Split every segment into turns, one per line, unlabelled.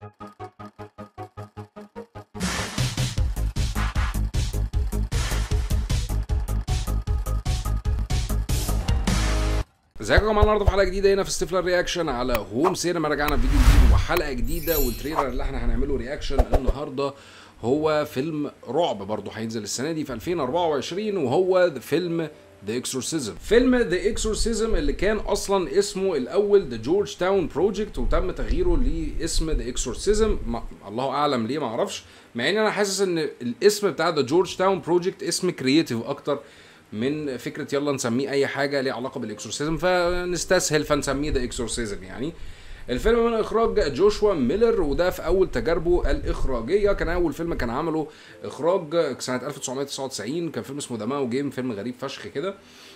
ازيكم يا جماعه النهارده في حلقه جديده هنا في ستيفلر رياكشن على هوم سينما رجعنا بفيديو جديد وحلقه جديده والتريلر اللي احنا هنعمله رياكشن النهارده هو فيلم رعب برضه هينزل السنه دي في 2024 وهو فيلم ذا اكسورسيزم فيلم ذا اكسورسيزم اللي كان اصلا اسمه الاول ذا جورج تاون بروجكت وتم تغييره لاسم ذا اكسورسيزم الله اعلم ليه ما اعرفش مع ان انا حاسس ان الاسم بتاع ذا جورج تاون بروجكت اسم كرييتيف اكتر من فكره يلا نسميه اي حاجه ليها علاقه بالاكسورسيزم فنستسهل فنسميه ذا اكسورسيزم يعني الفيلم من اخراج جوشوا ميلر وده في اول تجاربه الاخراجيه كان اول فيلم كان عمله اخراج سنه 1999 كان فيلم اسمه دماو جيم فيلم غريب فشخ كده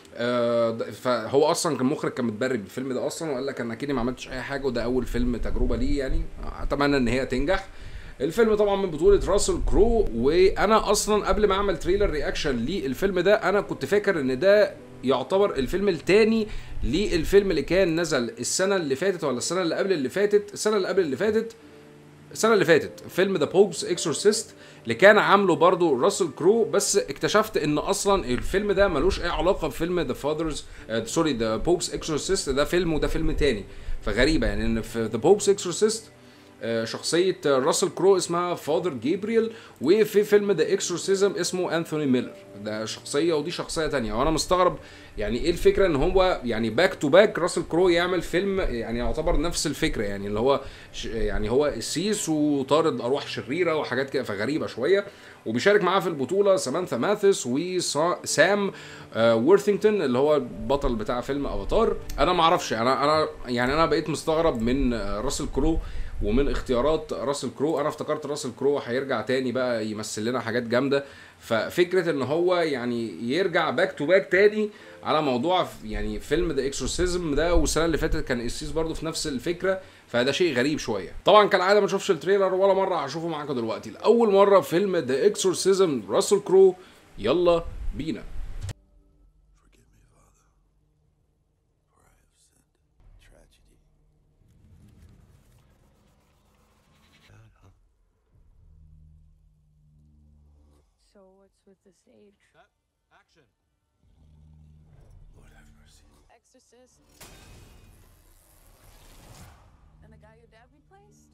آه فهو اصلا كان مخرج كان متبرد بالفيلم ده اصلا وقال لك انا اكيد ما عملتش اي حاجه وده اول فيلم تجربه ليه يعني اتمنى ان هي تنجح الفيلم طبعا من بطولة راسل كرو وانا اصلا قبل ما اعمل تريلر رياكشن للفيلم ده انا كنت فاكر ان ده يعتبر الفيلم الثاني للفيلم اللي كان نزل السنة اللي فاتت ولا السنة اللي قبل اللي فاتت السنة اللي قبل اللي فاتت السنة اللي فاتت فيلم ذا بوبس اكسورسيست اللي كان عامله برضو راسل كرو بس اكتشفت ان اصلا الفيلم ده ملوش اي علاقة بفيلم ذا فاذرز سوري ذا بوبس اكسورسيست ده فيلم وده فيلم تاني فغريبة يعني ان في ذا بوبس اكسورسيست شخصية راسل كرو اسمها فاذر جابريل وفي فيلم ذا اكسورسيزم اسمه انثوني ميلر ده شخصية ودي شخصية تانية وانا مستغرب يعني ايه الفكرة ان هو يعني باك تو باك راسل كرو يعمل فيلم يعني يعتبر نفس الفكرة يعني اللي هو يعني هو السيس وطارد ارواح شريرة وحاجات كده فغريبة شوية وبيشارك معاه في البطولة سامانثا ماثيس وسام آه وورثينغتون اللي هو البطل بتاع فيلم افاتار انا ما اعرفش انا انا يعني انا بقيت مستغرب من راسل كرو ومن اختيارات راسل كرو انا افتكرت راسل كرو هيرجع تاني بقى يمثل لنا حاجات جامده ففكره ان هو يعني يرجع باك تو باك تاني على موضوع يعني فيلم ذا اكسورسيزم ده والسنه اللي فاتت كان السيس برضه في نفس الفكره فده شيء غريب شويه طبعا كالعاده ما نشوفش التريلر ولا مره هشوفه معاكم دلوقتي لاول مره فيلم ذا اكسورسيزم راسل كرو يلا بينا
So what's with the stage?
Action.
Lord have mercy.
Exorcist. And the guy your dad replaced?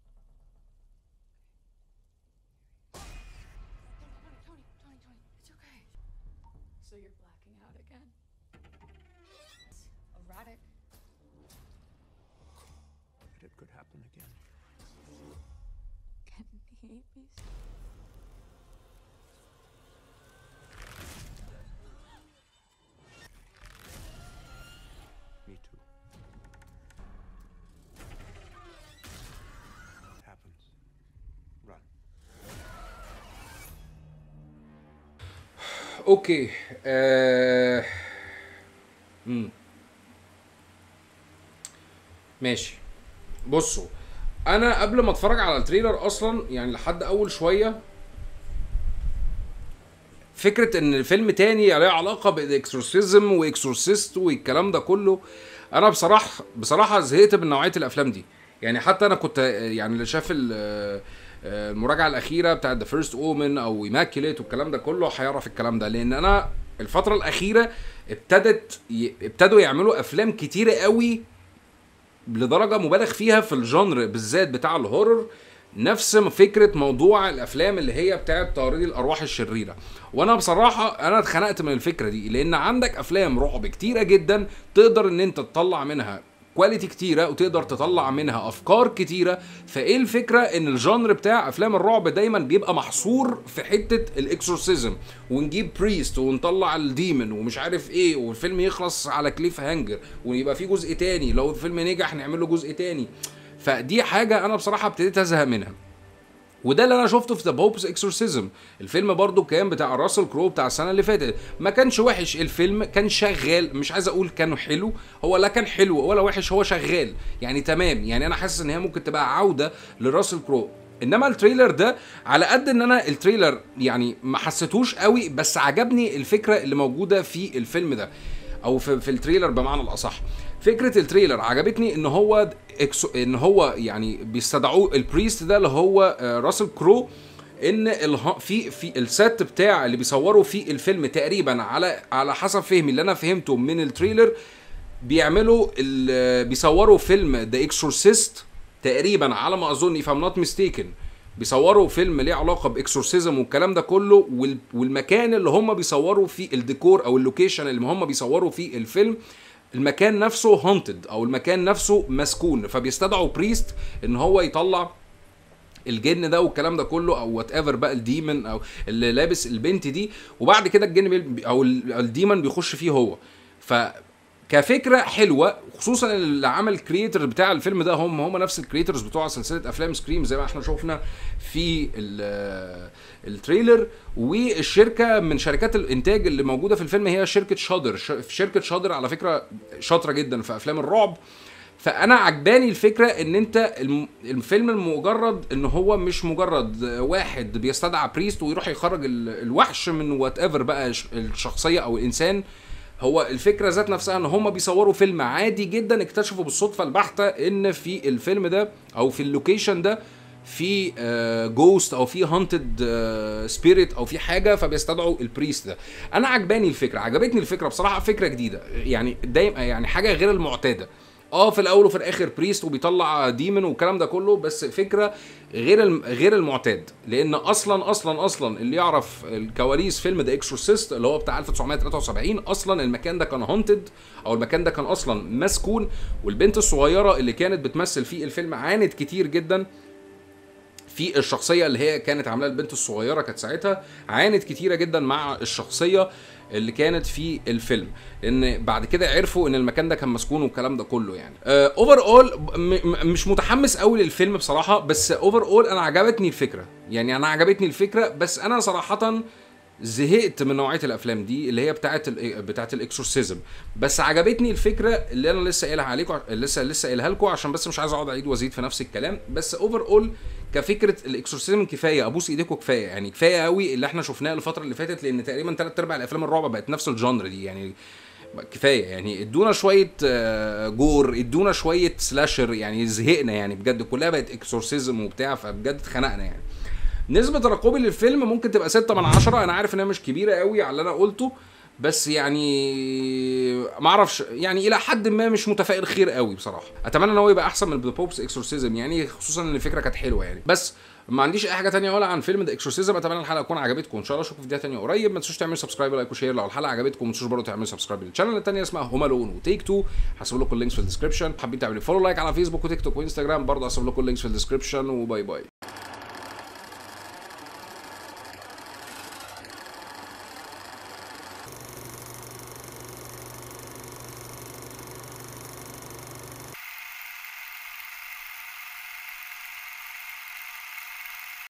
Tony, Tony, Tony, Tony, it's okay. So you're blacking out again? Erratic.
But it could happen again.
Can he be?
Me too. It happens. Run.
اوكي آه... مم. ماشي بصوا انا قبل ما اتفرج على التريلر اصلا يعني لحد اول شويه فكره ان فيلم تاني له علاقه بالاكسورسيزم واكسورسيست والكلام ده كله انا بصراحه بصراحه زهقت من نوعيه الافلام دي يعني حتى انا كنت يعني اللي شاف ال- المراجعه الاخيره بتاعت ذا فيرست اومن او ايماكيوليت والكلام ده كله هيعرف الكلام ده لان انا الفتره الاخيره ابتدت ي... ابتدوا يعملوا افلام كتيره قوي لدرجه مبالغ فيها في الجانر بالذات بتاع الهورر نفس فكره موضوع الافلام اللي هي بتاعت طارد الارواح الشريره وانا بصراحه انا اتخنقت من الفكره دي لان عندك افلام رعب كتيره جدا تقدر ان انت تطلع منها كواليتي كتيره وتقدر تطلع منها افكار كتيره فايه الفكره ان الجانر بتاع افلام الرعب دايما بيبقى محصور في حته الاكسورسيزم ونجيب بريست ونطلع الديمن ومش عارف ايه والفيلم يخلص على كليف هانجر ويبقى في جزء تاني لو الفيلم نجح نعمل له جزء تاني فدي حاجه انا بصراحه ابتديت ازهق منها وده اللي انا شفته في ذا بوبس اكسورسيزم الفيلم برضو كان بتاع راسل كرو بتاع السنه اللي فاتت ما كانش وحش الفيلم كان شغال مش عايز اقول كان حلو هو لا كان حلو ولا وحش هو شغال يعني تمام يعني انا حاسس ان هي ممكن تبقى عوده لراسل كرو انما التريلر ده على قد ان انا التريلر يعني ما حسيتهوش قوي بس عجبني الفكره اللي موجوده في الفيلم ده او في, في التريلر بمعنى الاصح فكره التريلر عجبتني ان هو إكسو ان هو يعني بيستدعوه البريست ده اللي هو آه، راسل كرو ان اله... في في السيت بتاع اللي بيصوروا فيه الفيلم تقريبا على على حسب فهمي اللي انا فهمته من التريلر بيعملوا ال... بيصوروا فيلم ذا اكسورسيست تقريبا على ما اظن if I'm not mistaken بيصوروا فيلم ليه علاقه باكسورسيزم والكلام ده كله وال... والمكان اللي هم بيصوروا فيه الديكور او اللوكيشن اللي هم بيصوروا فيه الفيلم المكان نفسه هانتد او المكان نفسه مسكون فبيستدعوا بريست ان هو يطلع الجن ده والكلام ده كله او وات ايفر بقى الديمن او اللي لابس البنت دي وبعد كده الجن بي او ال- الديمن بيخش فيه هو ف كفكره حلوه خصوصا اللي عمل الكريتور بتاع الفيلم ده هم هم نفس الكريتورز بتوع سلسله افلام سكريم زي ما احنا شفنا في ال- التريلر والشركه من شركات الانتاج اللي موجوده في الفيلم هي شركه شادر ش- شركه شادر على فكره شاطره جدا في افلام الرعب فانا عجباني الفكره ان انت الم- الفيلم المجرد ان هو مش مجرد واحد بيستدعى بريست ويروح يخرج ال- الوحش من وات ايفر بقى ش- الشخصيه او الانسان هو الفكره ذات نفسها ان هم بيصوروا فيلم عادي جدا اكتشفوا بالصدفه البحته ان في الفيلم ده او في اللوكيشن ده في جوست او في هانتد سبيريت او في حاجه فبيستدعوا البريست ده انا عجباني الفكره عجبتني الفكره بصراحه فكره جديده يعني دايما يعني حاجه غير المعتاده اه في الاول وفي الاخر بريست وبيطلع ديمن والكلام ده كله بس فكره غير الم... غير المعتاد لان اصلا اصلا اصلا اللي يعرف الكواليس فيلم ذا اكسورسيست اللي هو بتاع 1973 اصلا المكان ده كان هونتد او المكان ده كان اصلا مسكون والبنت الصغيره اللي كانت بتمثل فيه الفيلم عانت كتير جدا في الشخصيه اللي هي كانت عاملاها البنت الصغيره كانت ساعتها عانت كتيره جدا مع الشخصيه اللي كانت في الفيلم لان بعد كده عرفوا ان المكان ده كان مسكون والكلام ده كله يعني اوفر اول مش متحمس قوي للفيلم بصراحه بس اوفر اول انا عجبتني الفكره يعني انا عجبتني الفكره بس انا صراحه زهقت من نوعيه الافلام دي اللي هي بتاعه ال بتاعه الاكسورسيزم بس عجبتني الفكره اللي انا لسه قايلها عليكم لسه لسه قايلها لكم عشان بس مش عايز اقعد اعيد وازيد في نفس الكلام بس اوفر اول كفكره الاكسورسيزم كفايه ابوس ايديكم كفايه يعني كفايه قوي اللي احنا شفناه الفتره اللي فاتت لان تقريبا ثلاث ارباع الافلام الرعب بقت نفس الجانر دي يعني كفايه يعني ادونا شويه آه، جور ادونا شويه سلاشر يعني زهقنا يعني بجد كلها بقت اكسورسيزم وبتاع فبجد اتخنقنا يعني نسبة ترقبي للفيلم ممكن تبقى 6 من 10 انا عارف انها مش كبيرة قوي على اللي انا قلته بس يعني ما اعرفش يعني الى حد ما مش متفائل خير قوي بصراحه اتمنى ان هو يبقى احسن من ذا بوبس اكسورسيزم يعني خصوصا ان الفكره كانت حلوه يعني بس ما عنديش اي حاجه تانية اقولها عن فيلم ذا اكسورسيزم اتمنى الحلقه تكون عجبتكم ان شاء الله اشوفكم في فيديو تانية قريب ما تنسوش تعملوا سبسكرايب لايك وشير لو الحلقه عجبتكم ما تنسوش برضه تعملوا سبسكرايب للشانل التانية اسمها هوم الون وتيك تو هسيب لكم اللينكس في الديسكربشن حابين تعملوا فولو لايك على فيسبوك وتيك توك وانستجرام برضه هسيب لكم اللينكس في الديسكربشن وباي باي